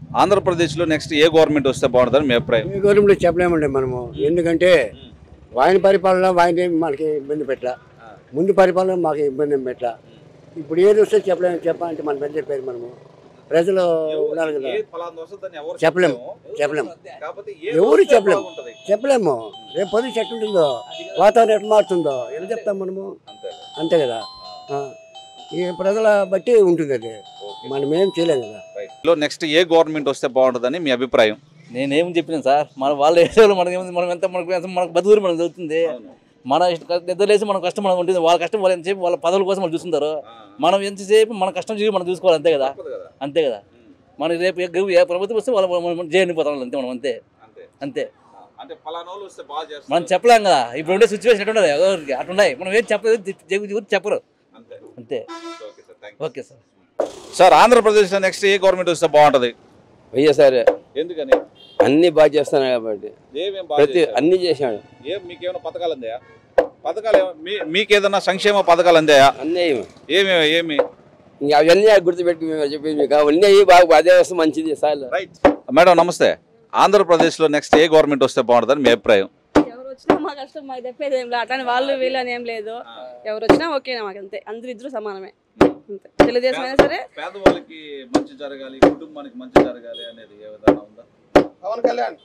ఆంధ్రప్రదేశ్లో నెక్స్ట్ ఏ గవర్నమెంట్ వస్తే బాగుంటుందని మీ అభిప్రాయం ఏ గవర్నమెంట్ చెప్పలేమండి మనము ఎందుకంటే ఆయన పరిపాలన ఆయన ఏం మనకి ఇబ్బంది పెట్టల ముందు పరిపాలన మాకు ఇబ్బంది ఏం పెట్టల ఇప్పుడు ఏది వస్తే చెప్పలేము చెప్పాలంటే మనం పెద్ద చెప్పారు మనము ప్రజలు ఉండాలి కదా చెప్పలేం చెప్పలేం ఎవరు చెప్పలేం చెప్పలేము రేపు పొద్దు చెట్టు ఉంటుందో వాతావరణం ఎట్లా మారుతుందో ఎలా చెప్తాం మనము అంతే కదా ఆ. ఈ ప్రజల బట్టి ఉంటుంది అది మనం ఏం చేయలేం కదా నెక్స్ట్ ఏ గవర్నమెంట్ వస్తే బాగుంటుందని మీ అభిప్రాయం నేనేం చెప్పినాను సార్ మన వాళ్ళు వేసేవాళ్ళు మనకి ఏముంది మనం ఎంత మనకు ఎంత మనకు బతుకులు మనకు తెలుస్తుంది మన ఇష్ట- నిద్రలేసి మన కష్టం మనకు ఉంటుంది వాళ్ళ కష్టం వాళ్ళు ఎంతసేపు వాళ్ళ పదవుల కోసం వాళ్ళు చూస్తుంటారు మనం ఎంతసేపు మన కష్టం చేసి మనం చూసుకోవాలి అంతే కదా అంతే కదా మనకి రేపు ఏ గవి- ఏ ప్రభుత్వం వస్తే వాళ్ళ మనం జైలు పోతాం అంతే మనం అంతే అంతే అంటే పలానోళ్ళు వస్తే బాగా మనం చెప్పలేం కదా ఇప్పుడు ఉండే సిచ్యువేషన్ ఎట్లున్నది ఎవరికి అట్టున్నాయి మనం ఏం చెప్పలేదు జగు- జగు- చెప్పరు అంతే ఓకే సార్ సార్ ఆంధ్రప్రదేశ్లో నెక్స్ట్ ఏ గవర్నమెంట్ వస్తే బాగుంటుంది వైఎస్ఆర్ ఎందుకని అన్ని బాగా చేస్తున్నాడు కాబట్టి ఏమేం బాగా ప్రతి చేశారు? అన్ని చేశాడు ఏం మీకేమైనా పథకాలు అందాయా పథకాలు ఏమ- మీ మీకేదన్నా సంక్షేమ పథకాలు అందాయా అన్నీ ఏమి ఏమి ఇంకా అవన్నీ గుర్తుపెట్టి మేము చెప్పేది మీకు అవన్నీ అయ్యి బాగా అదే వస్తే మంచిది సార్ రైట్ మేడం నమస్తే ఆంధ్రప్రదేశ్లో నెక్స్ట్ ఏ గవర్నమెంట్ వస్తే బాగుంటుందని మీ అభిప్రాయం ఎవరు వచ్చినా మా కష్టం మాకు చెప్పేది ఏం లేదు అట్లానే వాళ్ళు వీళ్ళు అని ఏం లేదు ఎవరు వచ్చినా ఓకేనా మాకు అంతే అందరూ ఇద్దరు సమానమే అంతే తెలుగుదేశం అయినా సరే పేదవాళ్ళకి మంచి జరగాలి కుటుంబానికి మంచి జరగాలి అనేది ఏ విధంగా ఉందా పవన్ కళ్యాణ్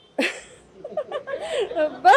అబ్బా.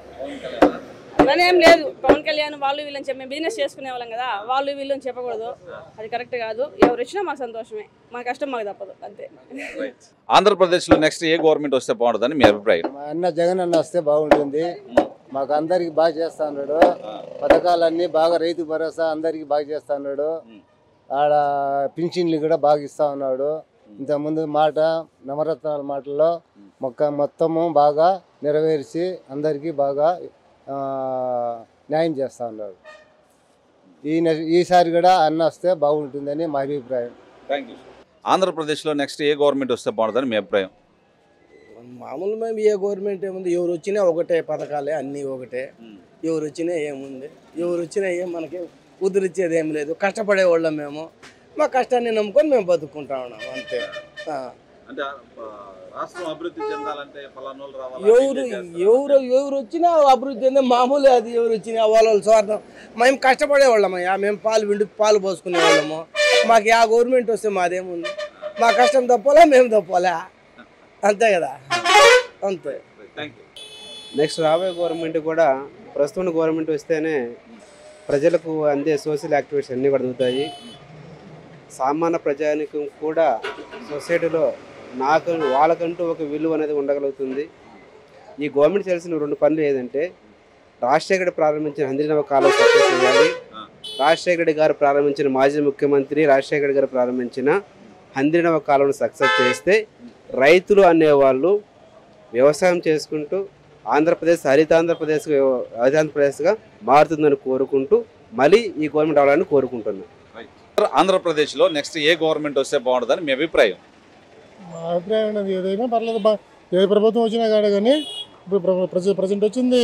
అలానే ఏం లేదు పవన్ కళ్యాణ్ వాళ్ళు వీళ్ళని చెప్పి మేము బిజినెస్ చేసుకునే వాళ్ళం కదా వాళ్ళు వీళ్ళు అని చెప్పకూడదు అది కరెక్ట్ కాదు ఎవరు వచ్చినా మాకు సంతోషమే మా కష్టం మాకు తప్పదు అంతే ఆంధ్రప్రదేశ్లో నెక్స్ట్ ఏ గవర్నమెంట్ వస్తే బాగుంటుందని మీ అభిప్రాయం మా అన్న జగన్ అన్న వస్తే బాగుంటుంది మాకు అందరికి బాగా చేస్తా ఉన్నాడు పథకాలన్నీ బాగా రైతు భరోసా అందరికి బాగా చేస్తా ఉన్నాడు ఆడ పింఛన్లు కూడా బాగా ఇస్తా ఉన్నాడు ఇంతకుముందు మాట నవరత్నాల మాటల్లో మొక్క మొత్తము బాగా నెరవేర్చి అందరికీ బాగా ఆ, న్యాయం చేస్తా ఉన్నాడు ఈ ఈసారి కూడా అన్న వస్తే బాగుంటుందని మా అభిప్రాయం థ్యాంక్ యూ ఆంధ్రప్రదేశ్లో నెక్స్ట్ ఏ గవర్నమెంట్ వస్తే బాగుంటుందని మీ అభిప్రాయం మామూలు మేము ఏ గవర్నమెంట్ ఏముంది ఎవరు వచ్చినా ఒకటే పథకాలే అన్నీ ఒకటే ఎవరు వచ్చినా ఏముంది ఎవరు వచ్చినా ఏం మనకి ఉదిరిచ్చేది ఏం లేదు కష్టపడే వాళ్ళం మేము మా కష్టాన్ని నమ్ముకొని మేము బతుకుంటా ఉన్నాం అంతే ఆ. అంటే రాష్ట్రం అభివృద్ధి చెందాలంటే ఫలానోళ్ళు ఎవరు ఎవరు ఎవరు వచ్చినా అభివృద్ధి చెందే మామూలు అది ఎవరు వచ్చినా వాళ్ళ వాళ్ళ స్వార్థం మేము కష్టపడే వాళ్ళమయ్యా మేము పాలు విండి పాలు పోసుకునే వాళ్ళము మాకు ఆ గవర్నమెంట్ వస్తే మాదేముంది మా కష్టం తప్పాలా మేము తప్పాలా అంతే కదా అంతే నెక్స్ట్ రాబోయే గవర్నమెంట్ కూడా ప్రస్తుతం గవర్నమెంట్ వస్తేనే ప్రజలకు అందే సోషల్ యాక్టివిటీస్ అన్నీ కూడా అందుతాయి సామాన్య ప్రజానికం కూడా సొసైటీలో నాకు వాళ్ళకంటూ ఒక విలువ అనేది ఉండగలుగుతుంది ఈ గవర్నమెంట్ చేయాల్సిన రెండు పనులు ఏదంటే రాజశేఖర్ ప్రారంభించిన హంద్రీనవ కాలం సక్సెస్ చేయాలి రాజశేఖర్ గారు ప్రారంభించిన మాజీ ముఖ్యమంత్రి రాజశేఖర్ గారు ప్రారంభించిన హంద్రీనవ కాలం సక్సెస్ చేస్తే రైతులు అనేవాళ్ళు వ్యవసాయం చేసుకుంటూ ఆంధ్రప్రదేశ్ హరితాంధ్రప్రదేశ్ హరితాంధ్రప్రదేశ్గా మారుతుందని కోరుకుంటూ మళ్ళీ ఈ గవర్నమెంట్ రావాలని కోరుకుంటున్నాను ఆంధ్రప్రదేశ్లో నెక్స్ట్ ఏ గవర్నమెంట్ వస్తే బాగుంటుందని మీ అభిప్రాయం మా అభిప్రాయం ఉన్నది ఏదైనా పర్లేదు బా ఏ ప్రభుత్వం వచ్చినా కాడ కానీ ఇప్పుడు ప్ర- ప్రజ ప్రజెంట్ వచ్చింది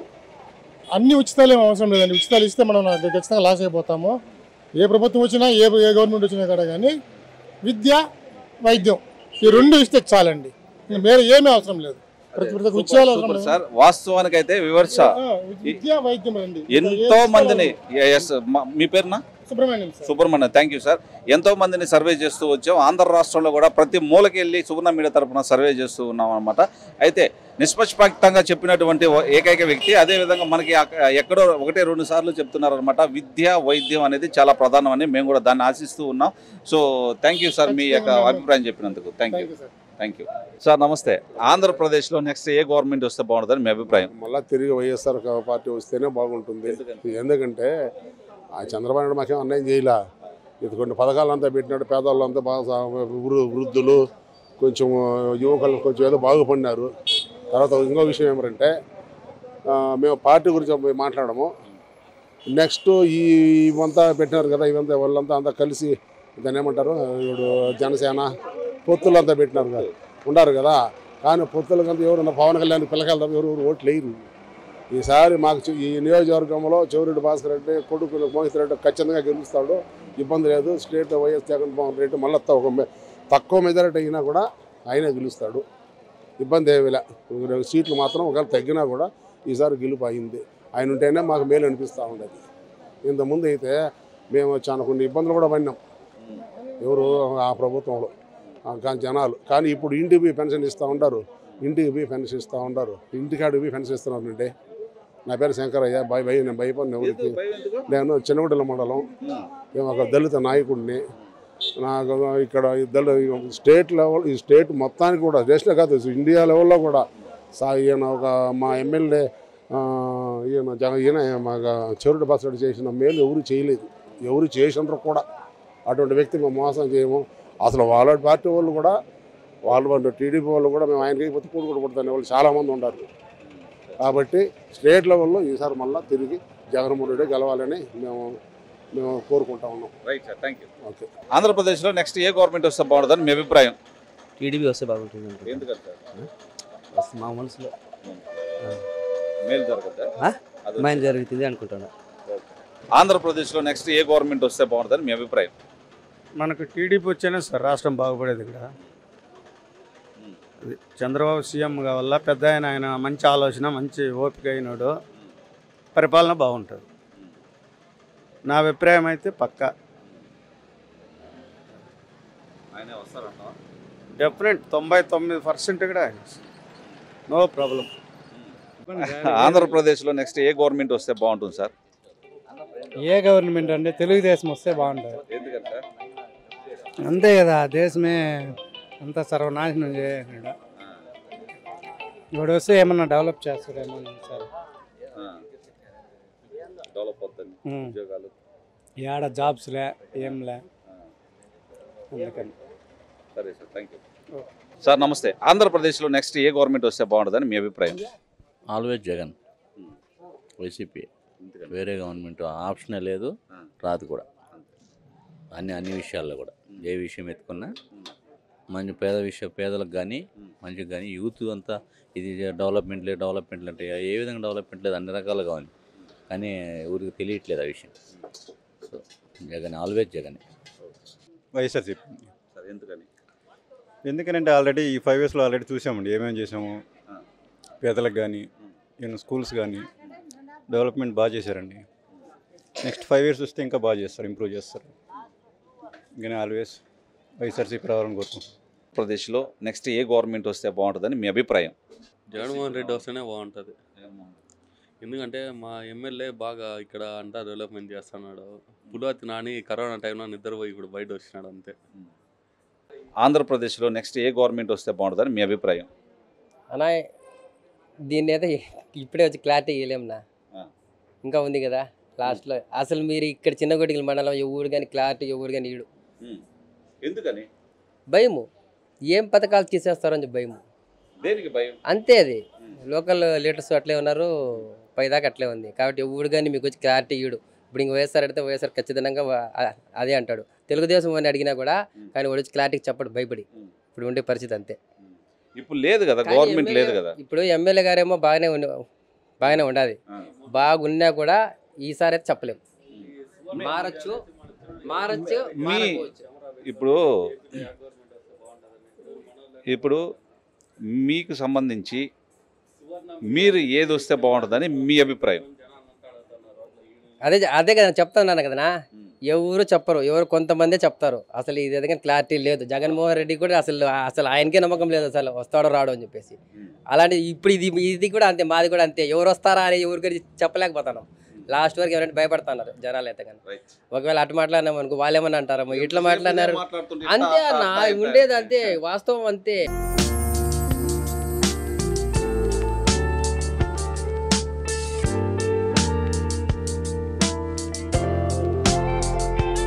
అన్ని ఉచితాలు ఏం అవసరం లేదండి ఉచితాలు ఇస్తే మనం నా- ఖచ్చితంగా లాస్ అయిపోతాము ఏ ప్రభుత్వం వచ్చినా ఏ ఏ గవర్నమెంట్ వచ్చినా కాడ కానీ విద్య వైద్యం ఈ రెండు ఇస్తే చాలండి ఇంకా వేరే ఏమీ అవసరం లేదు ప్రతి ప్రతి ఉచితాలు అవసరం సూపర్ లేదు సార్ వాస్తవానికైతే వివర్స ఆ, విద్య వైద్యం రండి ఎంతో మందిని ఎస్ మీ పేరునా Subrahmanyam sir Subrahmanyam thank you sir ఎంతో మందిని సర్వే చేస్తూ వచ్చాం ఆంధ్ర రాష్ట్రంలో కూడా ప్రతి మూలకి వెళ్ళి సువర్ణ మీడియా తరపున సర్వే చేస్తూ ఉన్నాం అనమాట అయితే నిష్పక్షపాతంగా చెప్పినటువంటి ఓ- ఏకైక వ్యక్తి అదేవిధంగా మనకి అక్క- ఎక్కడో ఒకటే రెండు సార్లు చెప్తున్నారు అనమాట విద్య వైద్యం అనేది చాలా ప్రధానమని మేము కూడా దాన్ని ఆశిస్తూ ఉన్నాం సో థ్యాంక్ యూ సార్ మీ యొక్క అభిప్రాయం చెప్పినందుకు thank you thank you sir నమస్తే ఆంధ్రప్రదేశ్లో నెక్స్ట్ ఏ గవర్నమెంట్ వస్తే బాగుంటుందని మీ అభిప్రాయం మళ్ళా తిరిగి వైఎస్ఆర్ పార్టీ వస్తేనే బాగుంటుంది ఎందుకంటే ఆ చంద్రబాబు నాయుడు మాకేం అన్యాయం చేయలే ఇది కొన్ని పథకాలు అంతా పెట్టినాడు పేదవాళ్ళంతా బాగా సా- వృ- వృద్ధులు కొంచెం యువకులు కొంచెం ఏదో బాగుపడినారు తర్వాత ఇంకో విషయం ఏమంటే ఆ, మేము పార్టీ గురించి మాట్లాడము నెక్స్ట్ ఈ ఇవంతా పెట్టినారు కదా ఇవంతా వాళ్ళంతా అంతా కలిసి దాన్ని ఏమంటారు ఇప్పుడు జనసేన పొత్తులంతా పెట్టినారు కదా ఉండారు కదా కానీ పొత్తులకంతా ఎవరు పవన్ కళ్యాణ్ పిల్లకాయలు తప్ప ఎవరు ఎవరు ఓట్లు వేయరు ఈసారి మాకు చు- ఈ నియోజకవర్గంలో చెవిరెడ్డి భాస్కర్ రెడ్డి కొడుకు మోహిత్ రెడ్డి ఖచ్చితంగా గెలుస్తాడు ఇబ్బంది లేదు స్టేట్ వైఎస్ జగన్మోహన్ రెడ్డి మళ్ళీ ఒక మె- తక్కువ మెజారిటీ అయినా కూడా ఆయనే గెలుస్తాడు ఇబ్బంది ఏమీ లే సీట్లు మాత్రం ఒకవేళ తగ్గినా కూడా ఈసారి గెలుపు అయింది ఆయన ఉంటేనే మాకు మేలు అనిపిస్తూ ఉండేది ఇంతకుముందు అయితే మేము చాలా కొన్ని ఇబ్బందులు కూడా పడినాం ఎవరు ఆ ప్రభుత్వంలో ఆ కానీ జనాలు కానీ ఇప్పుడు ఇంటికి పోయి పెన్షన్ ఇస్తూ ఉంటారు ఇంటికి పోయి పెన్షన్ ఇస్తూ ఉంటారు ఇంటికాడికి పోయి పెన్షన్ ఇస్తున్నారంటే నా పేరు శంకరయ్య భయ భయ నేను భయపడిన ఎవరికి నేను చిన్నగుడ్డల మండలం నేను ఒక దళిత నాయకుడిని నాకు ఇక్కడ ఈ దళ స్టేట్ లెవెల్ ఈ స్టేట్ మొత్తానికి కూడా దేశంలో కాదు ఇండియా లెవెల్లో కూడా సా ఈయన ఒక మా ఎమ్మెల్యే ఈయన జగ ఈయన మా చెరుడు బస్సడు చేసిన మేలు ఎవరు చేయలేదు ఎవరు చేసినారు కూడా అటువంటి వ్యక్తి మేము మోసం చేయము అసలు వాళ్ళ పార్టీ వాళ్ళు కూడా వాళ్ళు వాళ్ళు టీడీపీ వాళ్ళు కూడా మేము ఆయనకి పొత్తు పూడు కూడా పడుతున్న వాళ్ళు చాలామంది ఉన్నారు కాబట్టి స్టేట్ లెవెల్లో ఈసారి మళ్ళీ తిరిగి జగన్మోహన్ రెడ్డి గెలవాలని మేము మేము కోరుకుంటా ఉన్నాం right sir thank you okay ఆంధ్రప్రదేశ్లో నెక్స్ట్ ఏ గవర్నమెంట్ వస్తే బాగుంటుందని మీ అభిప్రాయం టీడీపీ వస్తే బాగుంటుంది అనుకుంటున్నాను. ఎందుకంటే సార్ వస్తే మా మనసులో మేలు జరుగుతుందా ఆ? అది మైండ్ జరుగుతుంది అనుకుంటున్నా ఆంధ్రప్రదేశ్లో నెక్స్ట్ ఏ గవర్నమెంట్ వస్తే బాగుంటుందని మీ అభిప్రాయం మనకు టీడీపీ వచ్చేనే సార్ రాష్ట్రం బాగుపడేది ఇక్కడ అది చంద్రబాబు సీఎం కావాల పెద్ద ఆయన ఆయన మంచి ఆలోచన మంచి ఓపిక అయినాడు పరిపాలన బాగుంటుంది నా అభిప్రాయం అయితే పక్కా ఆయనే వస్తారంట డెఫినెట్ తొంభై తొమ్మిది పర్సెంట్ కూడా ఆయన నో ప్రాబ్లం ఆంధ్రప్రదేశ్లో నెక్స్ట్ ఏ గవర్నమెంట్ వస్తే బాగుంటుంది సార్ ఏ గవర్నమెంట్ అంటే తెలుగుదేశం వస్తే బాగుంటుంది ఎందుకంటే అంతే కదా దేశమే అంతా సర్వనాశనం చేసినాడు ఇప్పుడు వస్తే ఏమన్నా డెవలప్ చేస్తాడేమో సార్ డెవలప్ అవుతుంది ఉమ్. ఉద్యోగాలు ఏడ జాబ్స్లే ఏంలే అందుకని సరే సార్ థ్యాంక్ యూ సార్ నమస్తే ఆంధ్రప్రదేశ్లో నెక్స్ట్ ఏ గవర్నమెంట్ వస్తే బాగుంటుందని మీ అభిప్రాయం ఆల్వేజ్ జగన్ వైసీపీ వేరే గవర్నమెంట్ ఆప్షనే లేదు రాదు కూడా అన్ని అన్ని విషయాల్లో కూడా ఏ విషయం ఎత్తుకున్నా మంచి పేద విషయం పేదలకు కానీ మంచిగా కానీ యూత్ అంతా ఇది డెవలప్మెంట్ లేదు డెవలప్మెంట్ అంటే ఏ విధంగా డెవలప్మెంట్ లేదు అన్ని రకాలుగా ఉంది కానీ ఊరికి తెలియట్లేదు ఆ విషయం so Jagan always Jagan YSRCP sir ఎందుకని ఎందుకంటే ఆల్రెడీ ఈ ఫైవ్ ఇయర్స్లో ఆల్రెడీ చూసామండి ఏమేమి చేసాము పేదలకు కానీ ఈయన స్కూల్స్ కానీ డెవలప్మెంట్ బాగా చేశారండి నెక్స్ట్ ఫైవ్ ఇయర్స్ వస్తే ఇంకా బాగా చేస్తారు ఇంప్రూవ్ చేస్తారు ఇంకా ఆల్వేస్ వైఎస్ఆర్సీపీ రావాలని కోరుకుంటున్నాను ఆంధ్రప్రదేశ్లో నెక్స్ట్ ఏ గవర్నమెంట్ వస్తే బాగుంటుందని మీ అభిప్రాయం జగన్మోహన్ రెడ్డి వస్తేనే బాగుంటుంది ఎందుకంటే మా ఎమ్మెల్యే బాగా ఇక్కడ అంతా డెవలప్మెంట్ చేస్తున్నాడు పులాతి నాని కరోనా టైంలో నిద్రపోయి ఇప్పుడు బయట వచ్చినాడు అంతే ఆంధ్రప్రదేశ్లో నెక్స్ట్ ఏ గవర్నమెంట్ వస్తే బాగుంటుందని మీ అభిప్రాయం అన్నా దీన్ని అయితే ఇప్పుడే వచ్చి క్లారిటీ ఇవ్వలేమునా ఇంకా ఉంది కదా లాస్ట్లో అసలు మీరు ఇక్కడ చిన్న కొట్టికల మండలం ఎవరు కానీ క్లారిటీ ఎవరు కానీ ఇడు ఎందుకని భయము ఏం పథకాలు తీసేస్తారని చెప్పి భయము దేనికి భయం అంతే అది లోకల్ లీడర్స్ అట్లే ఉన్నారు పైదాకా అట్లే ఉంది కాబట్టి ఎవడు కానీ మీకు వచ్చి క్లారిటీ ఇయ్యడు ఇప్పుడు ఇంక వైఎస్ఆర్ అడిగితే వైఎస్ఆర్ ఖచ్చితంగా వా- ఆ- అదే అంటాడు తెలుగుదేశం అని అడిగినా కూడా కానీ వాడు వచ్చి క్లారిటీకి చెప్పడు భయపడి ఇప్పుడు ఉండే పరిస్థితి అంతే ఇప్పుడు లేదు కదా కానీ గవర్నమెంట్ లేదు ఎమ్మెల్యే- కదా ఇప్పుడు ఎమ్మెల్యే గారేమో బాగానే ఉండి బాగానే ఉండాలి బాగున్నా కూడా ఈసారి అయితే చెప్పలేము మారచ్చు మారచ్చు మీ మారకపోవచ్చు. ఇప్పుడు ఇప్పుడు మీకు సంబంధించి మీరు ఏది వస్తే బాగుంటుందని మీ అభిప్రాయం అదే అదే కదా చెప్తున్నాను కదనా ఎవరు చెప్పరు ఎవరు కొంతమందే చెప్తారు అసలు ఇది ఏదైనా క్లారిటీ లేదు జగన్మోహన్ రెడ్డి కూడా అసలు అసలు ఆయనకే నమ్మకం లేదు అసలు వస్తాడో రాడో అని చెప్పేసి అలాంటి ఇప్పుడు ఇది ఇది కూడా అంతే మాది కూడా అంతే ఎవరు వస్తారా అని ఎవరి గురించి చెప్పలేకపోతున్నాం లాస్ట్ వరకు ఎవరైనా భయపడుతున్నారు జనాలు అయితే కానీ ఒకవేళ అటు మాట్లాడినాం అనుకో వాళ్ళు ఏమన్నా అంటారేమో ఇట్లా మాట్లాడినారు అంతే అన్న ఉండేది అంతే వాస్తవం అంతే